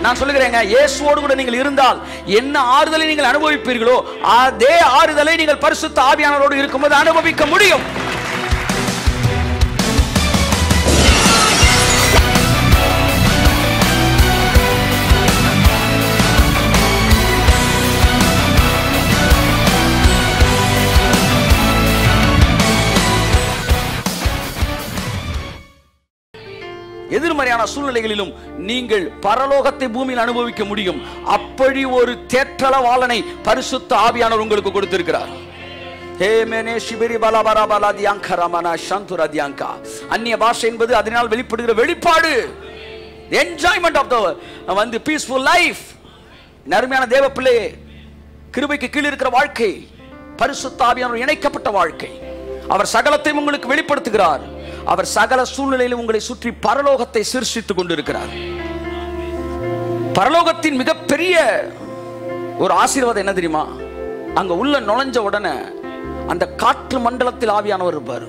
நான் சொல்லுகிறேங்க இயேசுவோடு கூட நீங்கள் இருந்தால் என்ன ஆறுதலை நீங்கள் அனுபவிப்பீர்களோ அதே ஆறுதலை நீங்கள் பரிசுத்த ஆவியானவரோடு இருக்கும்போது அனுபவிக்க முடியும் எதிர்மறையான சூழ்நிலைகளிலும் நீங்கள் பரலோகத்தை பூமியில் அனுபவிக்க முடியும் அப்படி ஒரு தேற்றளவாளனை பரிசுத்த ஆவியானவர் உங்களுக்கு கொடுத்திருக்கிறார் ஹே மேனே சிபிரி பலா பலா பலா தியாங்க ரமணா சந்துரா தியாங்கா அந்நிய பாஷை என்பது அதனால் வெளிப்படுகிற வெளிப்பாடு என்ஜாய்மெண்ட் ஆஃப் த வந்து பீஸ்ஃபுல் லைஃப் நறுமையான தேவ பிள்ளையே கிருபைக்கு கீழ் இருக்கிற வாழ்க்கை பரிசுத்த ஆவியானவர் இணைக்கப்பட்ட வாழ்க்கை அவர் சகலத்தையும் உங்களுக்கு வெளிப்படுத்துகிறார் அவர் சகல சூழ்நிலையிலும் உங்களை சுற்றி பரலோகத்தை சிருஷ்டித்துக் கொண்டிருக்கிறார் பரலோகத்தின் மிகப்பெரிய ஒரு ஆசீர்வாதம் என்ன தெரியுமா அங்க உள்ள நுழைஞ்ச உடனே அந்த காற்று மண்டலத்தில் ஆவியானவர் இருப்பார்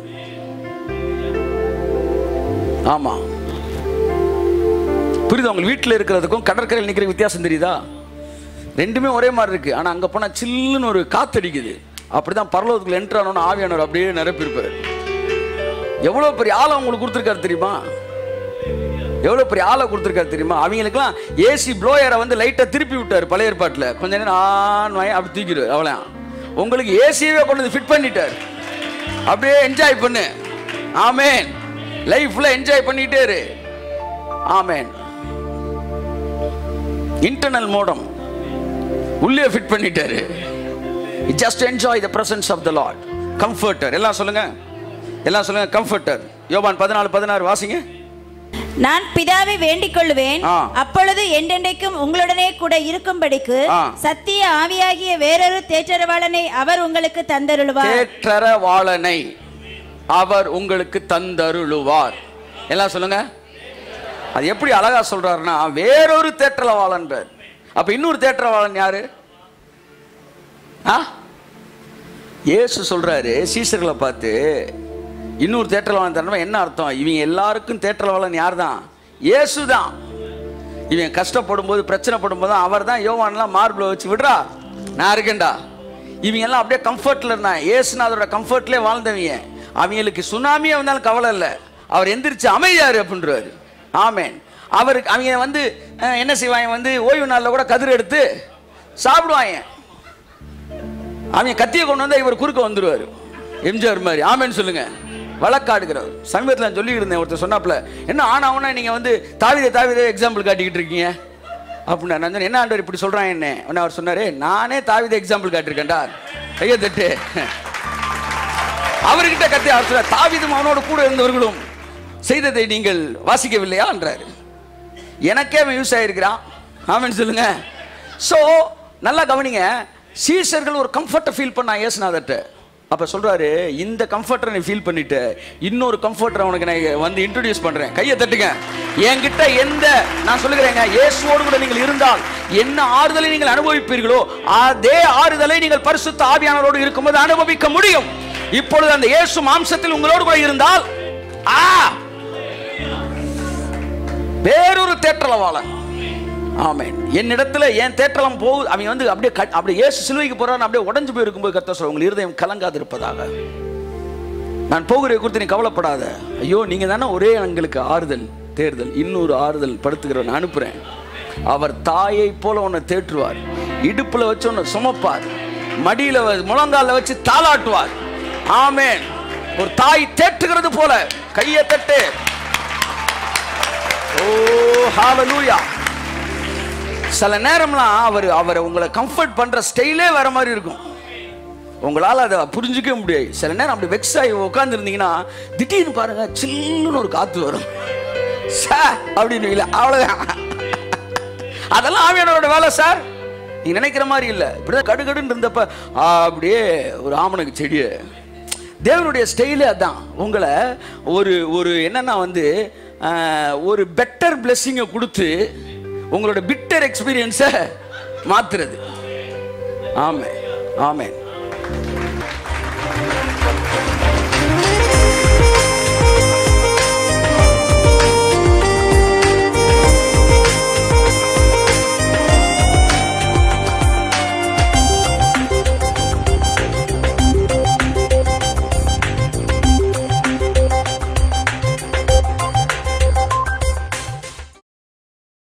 ஆமா புரியுது உங்களுக்கு வீட்டில் இருக்கிறதுக்கும் கடற்கரையில் நிற்கிற வித்தியாசம் தெரியுதா ரெண்டுமே ஒரே மாதிரி இருக்கு ஆனா அங்க போனா சில்லுன்னு ஒரு காத்தடிக்குது அப்படிதான் பரலோகத்துக்குள்ள என்ட்ரு ஆனோன்னு ஆவியானவர் அப்படியே நிரப்பியிருப்பார் எவ்வளவு பெரிய ஆளை உங்களுக்கு கொடுத்துருக்காரு தெரியுமா எவ்வளவு பெரிய ஆளை கொடுத்துருக்காரு தெரியுமா அவங்களுக்குலாம் ஏசி ப்ளோயரை வந்து லைட்டா திருப்பி விட்டார் பழைய ஏற்பாட்டில் கொஞ்ச நேரம் ஆன் வாங்கி அப்படி தூக்கிடுவார் அவ்வளோ உங்களுக்கு ஏசியவே கொண்டு வந்து ஃபிட் பண்ணிட்டார் அப்படியே என்ஜாய் பண்ணு ஆமேன் லைஃப்ல என்ஜாய் பண்ணிட்டே இரு ஆமேன் இன்டர்னல் மோடம் உள்ளே ஃபிட் பண்ணிட்டாரு just enjoy the presence of the lord comforter எல்லாம் சொல்லுங்க எல்லாம் சொல்லுங்க கம்ஃபர்டர் யோபான் பதினாலு பதினாறு வாசிங்க நான் பிதாவை வேண்டிக் கொள்ளுவேன் ஆ. அப்பொழுது என்றென்றைக்கும் உங்களுடனே கூட இருக்கும்படிக்கு ஆ. சத்திய ஆவியாகிய வேறொரு தேற்றரவாளனை அவர் உங்களுக்கு தந்தருளுவார் தேற்றரவாளனை அவர் உங்களுக்கு தந்தருளுவார் எல்லாம் சொல்லுங்க அது எப்படி அழகா சொல்றாருன்னா வேறொரு தேற்றரவாளன் பேர் அப்ப இன்னொரு தேற்றரவாளன் யாரு ஆ இயேசு சொல்றாரு சீசர்களை பார்த்து இன்னொரு தேற்றரவாளன் தரணும் என்ன அர்த்தம் இவங்க எல்லாருக்கும் தேற்றரவாளன் யார் தான் இயேசு தான் இவன் கஷ்டப்படும் போது பிரச்சனைப்படும் போது அவர் தான் யோவான்லாம் மார்பில் வச்சு விடுறா நான் இருக்கேன்டா இவங்க எல்லாம் அப்படியே கம்ஃபர்ட்ல இருந்தான் ஏசுநாதரோட கம்ஃபர்ட்லேயே வாழ்ந்தவங்க அவங்களுக்கு சுனாமியே வந்தாலும் கவலை இல்லை அவர் எந்திரிச்சு அமைதியாரு அப்படின்றாரு ஆமேன் அவருக்கு அவங்க வந்து அஹ், என்ன செய்வாங்க வந்து ஓய்வு நாளில் கூட கதிர் எடுத்து சாப்பிடுவாங்க அவங்க கத்தியை கொண்டு வந்தா இவர் குறுக்க வந்துருவாரு எம்ஜிஆர் மாதிரி ஆமேன்னு சொல்லுங்க வழக்காடுகிறவர் சமீபத்தில் நான் சொல்லிட்டு இருந்தேன் ஒருத்தர் சொன்னாப்புல என்ன ஆனாவுன்னா நீங்க வந்து தாவித தாவித எக்ஸாம்பிள் காட்டிக்கிட்டு இருக்கீங்க அப்படின்னா நான் சொன்னேன் என்ன ஆண்டவர் இப்படி சொல்றான் என்ன உடனே அவர் சொன்னாரு நானே தாவித எக்ஸாம்பிள் காட்டியிருக்கேன்டா கையை தட்டு அவர்கிட்ட கத்தி அவர் சொல்றார் தாவிதும் அவனோட கூட இருந்தவர்களும் செய்ததை நீங்கள் வாசிக்கவில்லையா என்றாரு எனக்கே அவன் யூஸ் ஆயிருக்கிறான் ஆமென்னு சொல்லுங்க ஸோ நல்லா கவனிங்க சீசர்கள் ஒரு கம்ஃபர்ட்டை ஃபீல் பண்ணா ஏசுநாதர்கிட்ட அப்ப சொல்றாரு இந்த கம்ஃபர்ட்டை நீ ஃபீல் பண்ணிட்டு இன்னொரு கம்ஃபர்ட்டரை உனக்கு நான் வந்து இன்ட்ரடியூஸ் பண்றேன் கையை தட்டுங்க என்கிட்ட எந்த நான் சொல்லுகிறேங்க இயேசுவோடு கூட நீங்கள் இருந்தால் என்ன ஆறுதலை நீங்கள் அனுபவிப்பீர்களோ அதே ஆறுதலை நீங்கள் பரிசுத்த ஆவியானவரோடு இருக்கும்போது அனுபவிக்க முடியும் இப்பொழுது அந்த இயேசு மாம்சத்தில் உங்களோடு கூட இருந்தால் ஆ வேறொரு தேற்றளவாளன் ஆமென் என்னிடத்துல என் தேற்றலம் போகுது அவன் வந்து அப்படியே கட்- அப்படியே இயேசு சிலுவைக்கு போறான் அப்படியே உடைஞ்சு போய் இருக்கும்போது கர்த்தர் சொல்ல உங்கள் இருதயம் கலங்காது இருப்பதாக நான் போகிறதை குறித்து நீ கவலைப்படாத ஐயோ நீங்க தானே ஒரே எங்களுக்கு ஆறுதல் தேர்தல் இன்னொரு ஆறுதல் படுத்துகிறவன் அனுப்புறேன் அவர் தாயை போல உன்னை தேற்றுவார் இடுப்புல வச்சு உன்னை சுமப்பார் மடியில வ- முழங்கால்ல வச்சு தாளாட்டுவார் ஆமென் ஒரு தாய் தேற்றுகிறது போல கையை தட்டு ஓ ஹalleluya சில நேரம்லாம் அவர் அவரை உங்களை கம்ஃபர்ட் பண்ற ஸ்டைலே வேற மாதிரி இருக்கும் உங்களால் அதை புரிஞ்சிக்கவே முடியாது சில நேரம் அப்படி வெக்ஸ் ஆகி உட்காந்துருந்தீங்கன்னா திடீர்னு பாருங்க சில்லுன்னு ஒரு காத்து வரும் சார் அப்படின்னு இல்லை அவ்வளோதான் அதெல்லாம் ஆவியானவரோட வேலை சார் நீங்க நினைக்கிற மாதிரி இல்லை இப்படிதான் கடுகடுன்னு இருந்தப்ப ஆ, அப்படியே ஒரு ஆமணக்கு செடியை தேவனுடைய ஸ்டைலே அதான் உங்களை ஒரு ஒரு என்னன்னா வந்து ஆ, ஒரு பெட்டர் பிளெஸ்ஸிங்கை கொடுத்து உங்களோட பிட்டர் எக்ஸ்பீரியன்ஸை மாத்துறது ஆமே ஆமென்